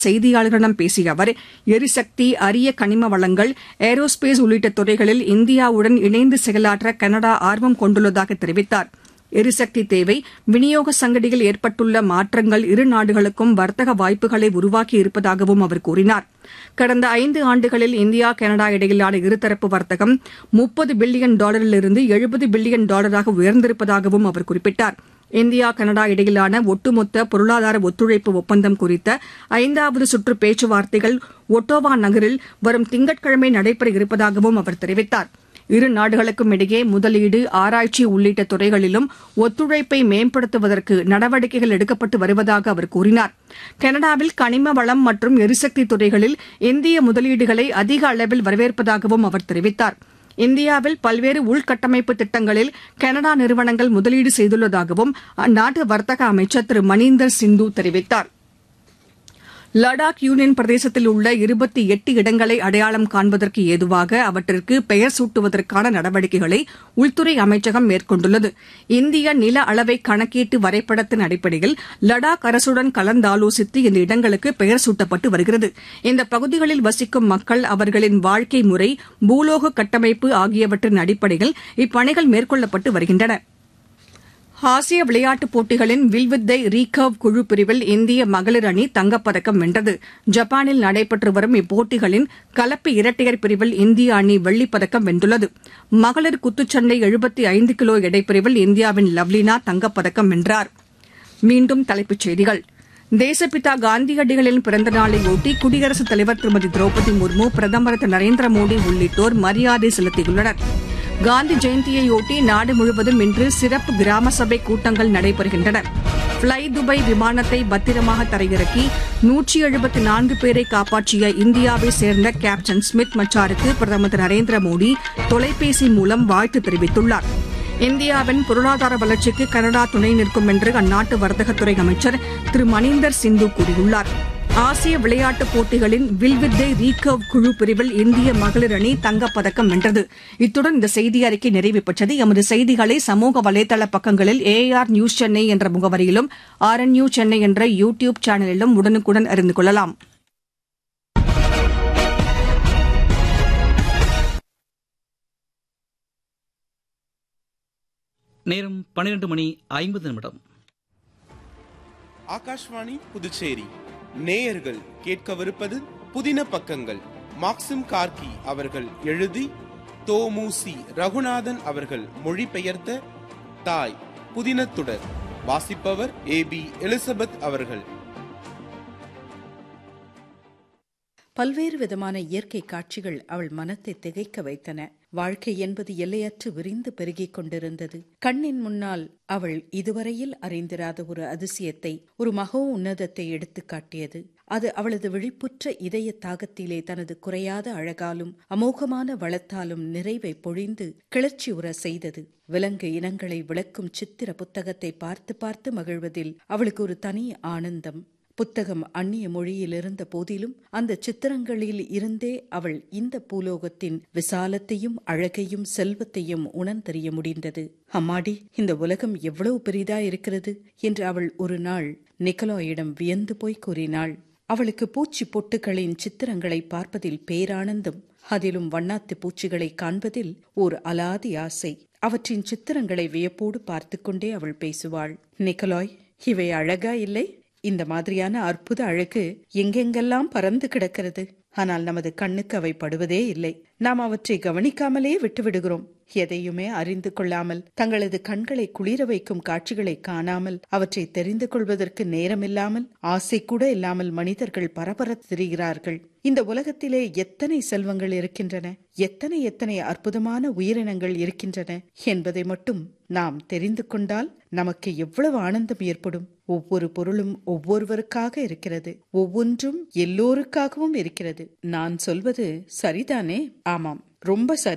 செய்தியாளர்களிடம் பேசிய அவர் எரிசக்தி அரிய கனிம வளங்கள் ஏரோஸ்பேஸ் உள்ளிட்ட துறைகளில் இந்தியாவுடன் இணைந்து செயலாற்ற கனடா ஆர்வம் கொண்டுள்ளதாக தெரிவித்தார் எரிசக்தி தேவை விநியோக சங்கடியில் ஏற்பட்டுள்ள மாற்றங்கள் இரு நாடுகளுக்கும் வர்த்தக வாய்ப்புகளை உருவாக்கி இருப்பதாகவும் அவர் கூறினார் கடந்த ஐந்து ஆண்டுகளில் இந்தியா கனடா இடையிலான இருதரப்பு வர்த்தகம் முப்பது பில்லியன் டாலரிலிருந்து எழுபது பில்லியன் டாலராக உயர்ந்திருப்பதாகவும் அவர் குறிப்பிட்டார் இந்தியா கனடா இடையிலான ஒட்டுமொத்த பொருளாதார ஒத்துழைப்பு ஒப்பந்தம் குறித்த ஐந்தாவது சுற்று பேச்சுவார்த்தைகள் ஒட்டோவா நகரில் வரும் திங்கட்கிழமை நடைபெற இருப்பதாகவும் அவர் தெரிவித்தார் இரு நாடுகளுக்கும் இடையே முதலீடு ஆராய்ச்சி உள்ளிட்ட துறைகளிலும் ஒத்துழைப்பை மேம்படுத்துவதற்கு நடவடிக்கைகள் எடுக்கப்பட்டு வருவதாக அவர் கூறினார் கனடாவில் கனிம வளம் மற்றும் எரிசக்தி துறைகளில் இந்திய முதலீடுகளை அதிக அளவில் வரவேற்பதாகவும் அவர் தெரிவித்தார் இந்தியாவில் பல்வேறு உள்கட்டமைப்பு திட்டங்களில் கனடா நிறுவனங்கள் முதலீடு செய்துள்ளதாகவும் அந்நாட்டு வர்த்தக அமைச்சர் திரு மணீந்தர் சிந்து தெரிவித்தார் லடாக் யூனியன் பிரதேசத்தில் உள்ள இருபத்தி எட்டு இடங்களை அடையாளம் காண்பதற்கு ஏதுவாக அவற்றிற்கு பெயர் சூட்டுவதற்கான நடவடிக்கைகளை உள்துறை அமைச்சகம் மேற்கொண்டுள்ளது இந்திய நில அளவை கணக்கீட்டு வரைபடத்தின் அடிப்படையில் லடாக் அரசுடன் கலந்தாலோசித்து இந்த இடங்களுக்கு பெயர் சூட்டப்பட்டு வருகிறது இந்த பகுதிகளில் வசிக்கும் மக்கள் அவர்களின் வாழ்க்கை முறை பூலோக கட்டமைப்பு ஆகியவற்றின் அடிப்படையில் இப்பணிகள் மேற்கொள்ளப்பட்டு வருகின்றன ஆசிய விளையாட்டுப் போட்டிகளின் வில்வித்தை ரீகர்வ் குழு பிரிவில் இந்திய மகளிர் அணி தங்கப்பதக்கம் வென்றது ஜப்பானில் நடைபெற்று வரும் இப்போட்டிகளின் கலப்பு இரட்டையர் பிரிவில் இந்திய அணி வெள்ளிப்பதக்கம் வென்றுள்ளது மகளிர் குத்துச்சண்டை எழுபத்தி ஐந்து கிலோ எடைப்பிரிவில் இந்தியாவின் லவ்லினா தங்கப்பதக்கம் வென்றார் மீண்டும் தலைப்புச் செய்திகள் தேசப்பிதா காந்தியடிகளின் பிறந்த நாளையொட்டி குடியரசுத் தலைவர் திருமதி திரௌபதி முர்மு பிரதமர் திரு நரேந்திர மோடி உள்ளிட்டோர் மரியாதை செலுத்தியுள்ளனா் காந்தி ஜெயந்தியையொட்டி நாடு முழுவதும் இன்று சிறப்பு கிராம சபை கூட்டங்கள் நடைபெறுகின்றன ஃப்ளை துபாய் விமானத்தை பத்திரமாக தரையிறக்கி நூற்றி எழுபத்தி நான்கு பேரை காப்பாற்றிய இந்தியாவை சேர்ந்த கேப்டன் ஸ்மித் மச்சாருக்கு பிரதமர் திரு நரேந்திர மோடி தொலைபேசி மூலம் வாழ்த்து தெரிவித்துள்ளார் இந்தியாவின் பொருளாதார வளர்ச்சிக்கு கனடா துணை நிற்கும் என்று அந்நாட்டு வர்த்தகத்துறை அமைச்சர் திரு மணீந்தர் சிந்து கூறியுள்ளார் ஆசிய விளையாட்டுப் போட்டிகளின் வில்வித்தை ரீகர்வ் குழு பிரிவில் இந்திய மகளிர் அணி தங்கப்பதக்கம் வென்றது இத்துடன் இந்த செய்தி அறிக்கை நிறைவு பெற்றது எமது செய்திகளை சமூக வலைதள பக்கங்களில் ஏஆர் நியூஸ் சென்னை என்ற முகவரியிலும் ஆர் என் நியூ சென்னை என்ற யூ டியூப் சேனலிலும் உடனுக்குடன் அறிந்து கொள்ளலாம் நேரம் பன்னிரண்டு மணி ஐம்பது நிமிடம் ஆகாஷ்வாணி புதுச்சேரி நேயர்கள் கேட்கவிருப்பது புதின பக்கங்கள் மாக்சிம் கார்கி அவர்கள் எழுதி தோமுசி ரகுநாதன் அவர்கள் மொழிபெயர்த்த தாய் புதினத்துடர் வாசிப்பவர் ஏ பி எலிசபெத் அவர்கள் பல்வேறு விதமான இயற்கை காட்சிகள் அவள் மனத்தை திகைக்க வைத்தன வாழ்க்கை என்பது எல்லையற்று விரிந்து பெருகிக் கொண்டிருந்தது கண்ணின் முன்னால் அவள் இதுவரையில் அறிந்திராத ஒரு அதிசயத்தை ஒரு மகோ உன்னதத்தை எடுத்து காட்டியது அது அவளது விழிப்புற்ற இதய தாகத்திலே தனது குறையாத அழகாலும் அமோகமான வளத்தாலும் நிறைவை பொழிந்து கிளர்ச்சி உற செய்தது விலங்கு இனங்களை விளக்கும் சித்திர புத்தகத்தை பார்த்து பார்த்து மகிழ்வதில் அவளுக்கு ஒரு தனி ஆனந்தம் புத்தகம் அந்நிய மொழியில் இருந்த போதிலும் அந்த சித்திரங்களில் இருந்தே அவள் இந்த பூலோகத்தின் விசாலத்தையும் அழகையும் செல்வத்தையும் உணர்ந்தறிய முடிந்தது அம்மாடி இந்த உலகம் எவ்வளவு பெரிதா இருக்கிறது என்று அவள் ஒரு நாள் நிக்கலாயிடம் வியந்து போய் கூறினாள் அவளுக்கு பூச்சி பொட்டுகளின் சித்திரங்களை பார்ப்பதில் பேரானந்தம் அதிலும் வண்ணாத்து பூச்சிகளை காண்பதில் ஓர் அலாதி ஆசை அவற்றின் சித்திரங்களை வியப்போடு பார்த்து கொண்டே அவள் பேசுவாள் நிக்கலாய் இவை அழகா இல்லை இந்த மாதிரியான அற்புத அழகு எங்கெங்கெல்லாம் பறந்து கிடக்கிறது ஆனால் நமது கண்ணுக்கு அவை படுவதே இல்லை நாம் அவற்றை கவனிக்காமலே விட்டுவிடுகிறோம் எதையுமே அறிந்து கொள்ளாமல் தங்களது கண்களை குளிர வைக்கும் காட்சிகளை காணாமல் அவற்றை தெரிந்து கொள்வதற்கு நேரமில்லாமல் ஆசை கூட இல்லாமல் மனிதர்கள் பரபரத் திரிகிறார்கள் இந்த உலகத்திலே எத்தனை செல்வங்கள் இருக்கின்றன எத்தனை எத்தனை அற்புதமான உயிரினங்கள் இருக்கின்றன என்பதை மட்டும் நாம் தெரிந்து கொண்டால் நமக்கு எவ்வளவு ஆனந்தம் ஏற்படும் ஒவ்வொரு பொருளும் ஒவ்வொருவருக்காக இருக்கிறது ஒவ்வொன்றும் எல்லோருக்காகவும் இருக்கிறது நான் சொல்வது சரிதானே ஆமாம் ரொம்ப சரி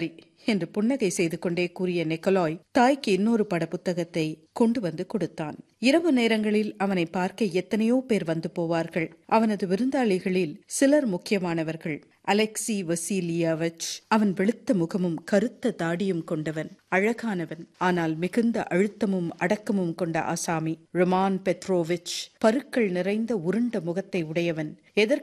என்று புன்னகை செய்து கொண்டே கூறிய நிக்கலாய் தாய்க்கு இன்னொரு பட புத்தகத்தை கொண்டு வந்து கொடுத்தான் இரவு நேரங்களில் அவனை பார்க்க எத்தனையோ பேர் வந்து போவார்கள் அவனது விருந்தாளிகளில் சிலர் முக்கியமானவர்கள் அலெக்சி வசீலியாவச் அவன் வெளுத்த முகமும் கருத்த தாடியும் கொண்டவன் அழகானவன் ஆனால் மிகுந்த அழுத்தமும் அடக்கமும் கொண்ட ஆசாமி ரொமான் பெத்ரோவிச் பருக்கள் நிறைந்த உருண்ட முகத்தை உடையவன் எதற்கு